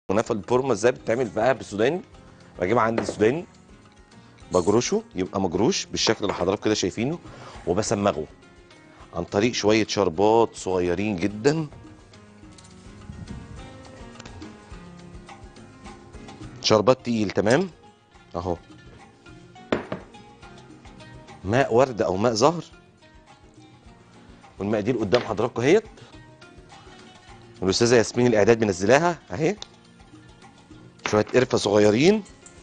كنافه الفورمه ازاي بتتعمل بقى بالسوداني بجيب عندي السوداني بجرشه يبقى مجروش بالشكل اللي حضراتكم كده شايفينه وبسمغه عن طريق شويه شربات صغيرين جدا شربات تقيل تمام اهو ماء ورد او ماء زهر والمقادير قدام حضراتكم اهيت الاستاذه ياسمين الاعداد منزلاها اهي شويه قرفه صغيرين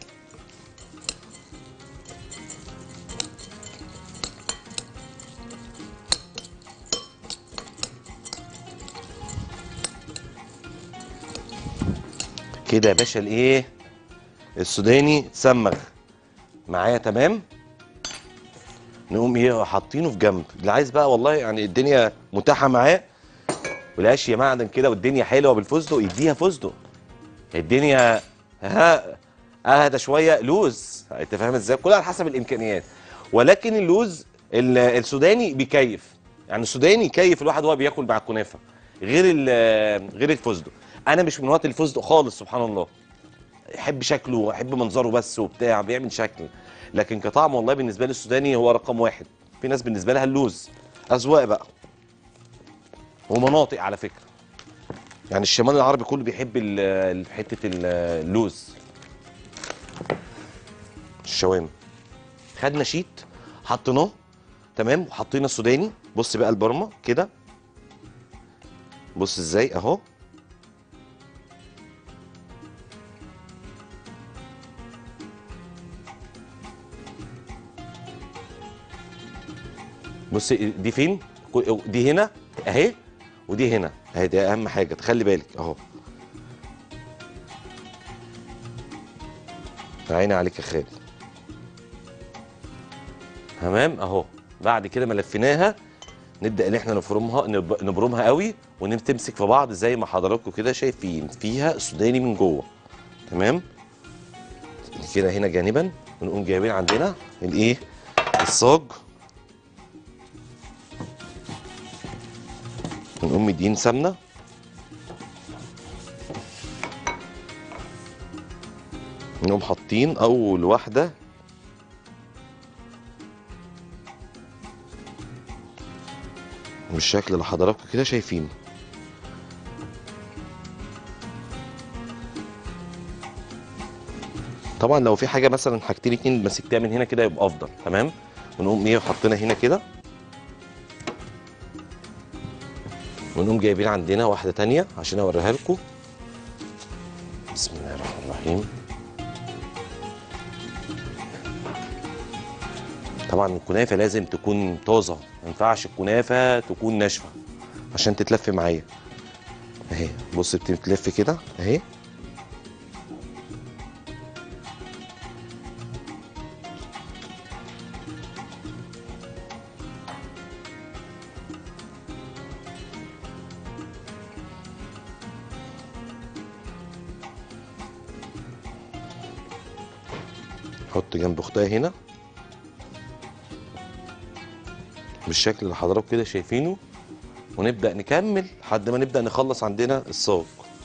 كده يا باشا الايه السوداني اتسمغ معايا تمام نقوم ايه حاطينه في جنب اللي عايز بقى والله يعني الدنيا متاحه معاه والاشياء معدن كده والدنيا حلوه بالفستق يديها فستق الدنيا ها اهدى شويه لوز انت فاهم ازاي كل على حسب الامكانيات ولكن اللوز ال- السوداني بيكيف يعني السوداني يكيف الواحد وهو بياكل مع الكنافه غير ال- غير الفستق انا مش من هواة الفستق خالص سبحان الله احب شكله احب منظره بس وبتاع بيعمل شكل لكن كطعم والله بالنسبه لي السوداني هو رقم واحد في ناس بالنسبه لها اللوز اذواق بقى ومناطق على فكره يعني الشمال العربي كله بيحب ال- ال- حته ال- اللوز الشوام خدنا شيت حطيناه تمام وحطينا السوداني بص بقى البرمه كده بص ازاي اهو بص دي فين دي هنا اهي ودي هنا اهي دي اهم حاجه تخلي بالك اهو عيني عليك يا خالد تمام اهو بعد كده ما لفيناها نبدا ان احنا نفرمها نب- نبرمها قوي ونمسك في بعض زي ما حضراتكم كده شايفين فيها سوداني من جوه تمام كده هنا جانبا ونقوم جايبين عندنا الايه الصاج ونقوم مدين سمنه نقوم حاطين اول واحده بالشكل اللي حضراتكم كده شايفينه طبعا لو في حاجه مثلا حاجتين اتنين مسكتها من هنا كده يبقى افضل تمام ونقوم ايه حاطينها هنا كده ونقوم جايبين عندنا واحده تانية عشان اوريها لكم بسم الله الرحمن الرحيم طبعا الكنافه لازم تكون طازه ما ينفعش الكنافه تكون ناشفه عشان تتلف معايا اهي بص بتتلف كده اهي حط جنب اختها هنا بالشكل اللي حضراتكم كده شايفينه ونبدا نكمل لحد ما نبدا نخلص عندنا الصاج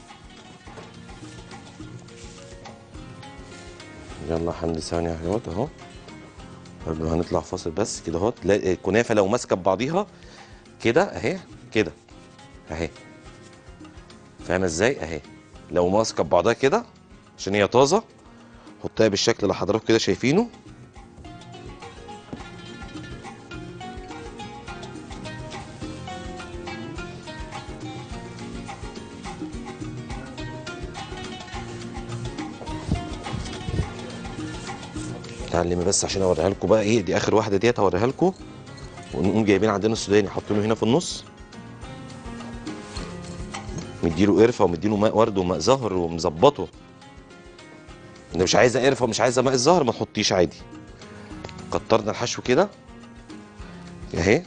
يلا يا حمدي ثانيه اهوت اهو قبل ما هنطلع فاصل بس كده اهوت لا- الكنافه لو ماسكه ببعضيها كده اهي كده اهي فاهمه ازاي اهي لو ماسكه ببعضها كده عشان هي طازه حطها بالشكل اللي حضراتكم كده شايفينه تعلمي بس عشان اوريها لكم بقى ايه دي اخر واحده ديت هوريها لكم ونقوم جايبين عندنا السوداني حاطينه هنا في النص مديله قرفه ومديله ماء ورد وماء زهر ومظبطه اللي مش عايزه قرفه ومش عايزه ماء الزهر ما تحطيش عادي كترنا الحشو كده اهي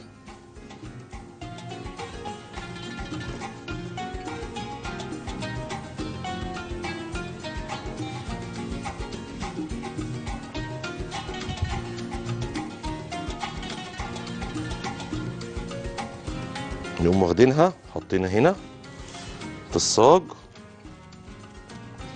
نقوم واخدينها حاطينها هنا في الصاج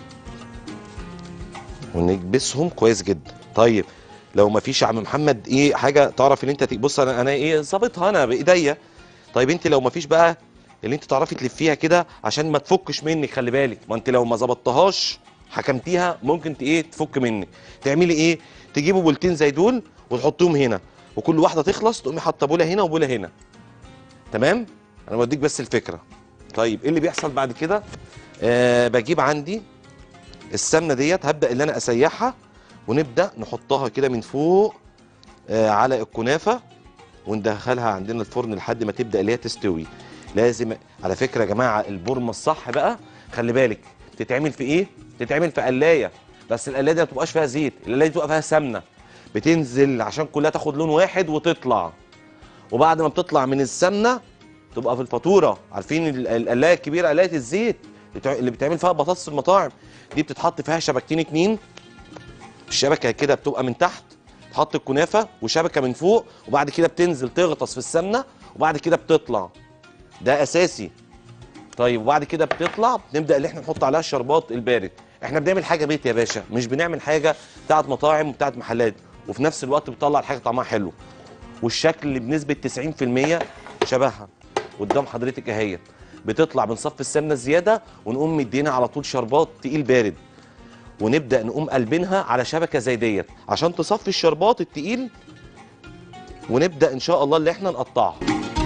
ونكبسهم كويس جدا طيب لو ما فيش يا عم محمد ايه حاجه تعرف ان انت ت- بص انا انا ايه ظابطها انا بايديا طيب انت لو ما فيش بقى اللي انت تعرفي تلفيها كده عشان ما تفكش منك خلي بالك ما انت لو ما ظبطتهاش حكمتيها ممكن ت- ايه تفك منك تعملي ايه تجيبوا بولتين زي دول وتحطيهم هنا وكل واحده تخلص تقومي حاطه بوله هنا وبوله هنا تمام انا بديك بس الفكره طيب ايه اللي بيحصل بعد كده آه بجيب عندي السمنه ديت هبدا ان انا اسيحها ونبدا نحطها كده من فوق آه على الكنافه وندخلها عندنا الفرن لحد ما تبدا اللي هي تستوي لازم على فكره يا جماعه البورمه الصح بقى خلي بالك تتعمل في ايه تتعمل في قلايه بس القلايه دي ما تبقاش فيها زيت القلايه دي تبقى فيها سمنه بتنزل عشان كلها تاخد لون واحد وتطلع وبعد ما بتطلع من السمنه تبقى في الفاتوره عارفين ال- القلايه الكبيره قلايه الزيت بتع- اللي بتعمل فيها بطاطس المطاعم دي بتتحط فيها شبكتين اتنين الشبكه كده بتبقى من تحت تحط الكنافه وشبكه من فوق وبعد كده بتنزل تغطس في السمنه وبعد كده بتطلع ده اساسي طيب وبعد كده بتطلع نبدا اللي احنا نحط عليها الشربات البارد احنا بنعمل حاجه بيت يا باشا مش بنعمل حاجه بتاعت مطاعم وبتاعت محلات وفي نفس الوقت بتطلع الحاجه طعمها حلو والشكل اللي بنسبه 90% شبهها قدام حضرتك اهي بتطلع بنصفي السمنه الزياده ونقوم مدينا على طول شربات تقيل بارد ونبدا نقوم قلبينها على شبكه زي ديت عشان تصفي الشربات التقيل ونبدا ان شاء الله اللي احنا نقطعها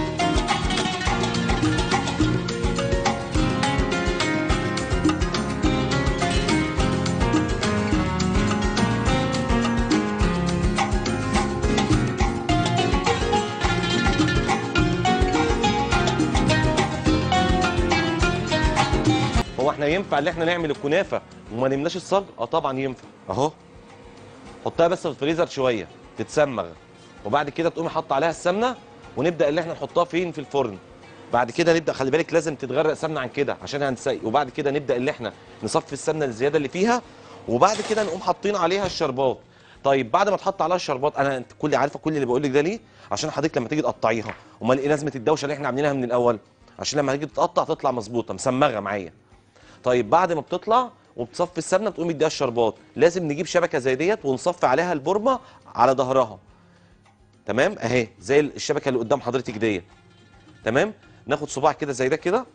هو احنا ينفع ان احنا نعمل الكنافه وما نملاش الصاج اه طبعا ينفع اهو حطها بس في الفريزر شويه تتسمغ وبعد كده تقومي حاطه عليها السمنه ونبدا اللي احنا نحطها فين في الفرن بعد كده نبدا خلي بالك لازم تتغرق سمنه عن كده عشان هنسيق وبعد كده نبدا اللي احنا نصفي السمنه الزياده اللي فيها وبعد كده نقوم حاطين عليها الشربات طيب بعد ما تحط عليها الشربات انا انت كل عارفه كل اللي بقول لك ده ليه عشان حضرتك لما تيجي تقطعيها امال ايه لازمه الدوشه اللي احنا عاملينها من الاول عشان لما تيجي تتقطع تطلع مظبوطه مسمغه معايا طيب بعد ما بتطلع وبتصفي السمنه بتقوم مديها الشربات لازم نجيب شبكه زي ديت ونصفي عليها البورمه على ظهرها تمام اهي زي الشبكه اللي قدام حضرتك ديت تمام ناخد صباع كده زي ده كده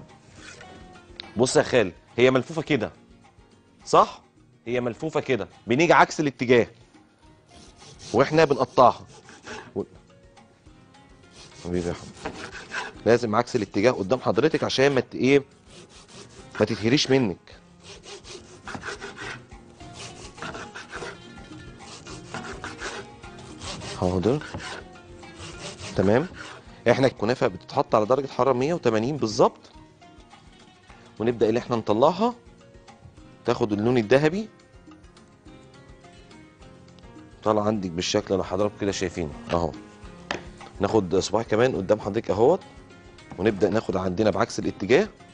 بص يا خالد هي ملفوفه كده صح هي ملفوفه كده بنيجي عكس الاتجاه واحنا بنقطعها و... حبيبي يا حبيبي. لازم عكس الاتجاه قدام حضرتك عشان ما ت- ايه ما تتهريش منك حاضر تمام احنا الكنافه بتتحط على درجه حراره 180 بالظبط ونبدا اللي احنا نطلعها تاخد اللون الذهبي طالع عندك بالشكل اللي حضراتكم كده شايفينه اهو ناخد صباع كمان قدام حضرتك اهوت ونبدا ناخد عندنا بعكس الاتجاه